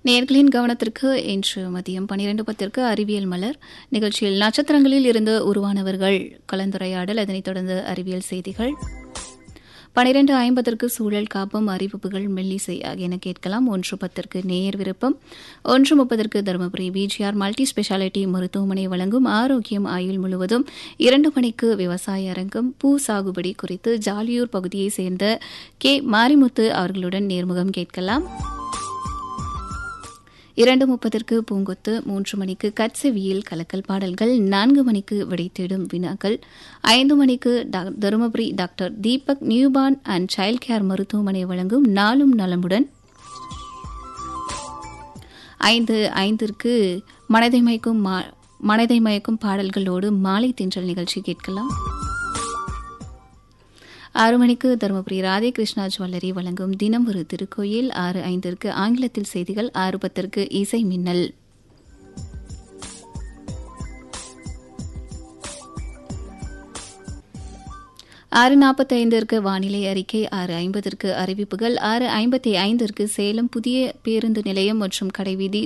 நேர்களின் கவனத்திற்கு இன்று மதியம் பனிரெண்டு பத்திற்கு அறிவியல் மலர் நிகழ்ச்சியில் நட்சத்திரங்களில் இருந்து உருவானவர்கள் கலந்துரையாடல் அதனைத் தொடர்ந்து அறிவியல் செய்திகள் பனிரெண்டு ஐம்பதற்கு சூழல் காப்பம் அறிவிப்புகள் மெல்லிசை ஆகியன கேட்கலாம் ஒன்று பத்திற்கு நேர் விருப்பம் ஒன்று முப்பதற்கு தருமபுரி பிஜிஆர் மல்டி ஸ்பெஷாலிட்டி மருத்துவமனை வழங்கும் ஆரோக்கியம் ஆயுள் முழுவதும் இரண்டு மணிக்கு விவசாய அரங்கம் பூ சாகுபடி குறித்து ஜாலியூர் பகுதியைச் சேர்ந்த கே மாரிமுத்து அவர்களுடன் நேர்முகம் கேட்கலாம் இரண்டு முப்பதற்கு பூங்கொத்து மூன்று மணிக்கு கட்செவியில் கலக்கல் பாடல்கள் நான்கு மணிக்கு விடை தேடும் வினாக்கள் ஐந்து மணிக்கு Dharmapuri doctor Deepak newborn and child care மருத்துவமனை வழங்கும் நாளும் நலமுடன் ஐந்து ஐந்திற்கு மனதை மயக்கும் மனதை மயக்கும் பாடல்களோடு மாலை தின்றல் நிகழ்ச்சி கேட்கலாம் ஆறு மணிக்கு தருமபுரி ராதே கிருஷ்ணா ஜுவல்லரி வழங்கும் தினம் ஒரு திருக்கோயில் ஆறு ஐந்திற்கு ஆங்கிலத்தில் செய்திகள் ஆறு பத்திற்கு இசை மின்னல் ஆறு நாற்பத்தி ஐந்திற்கு வானிலை அறிக்கை ஆறு ஐம்பதற்கு அறிவிப்புகள் ஆறு ஐம்பத்தி ஐந்திற்கு சேலம் புதிய பேருந்து நிலையம் மற்றும் கடைவீதி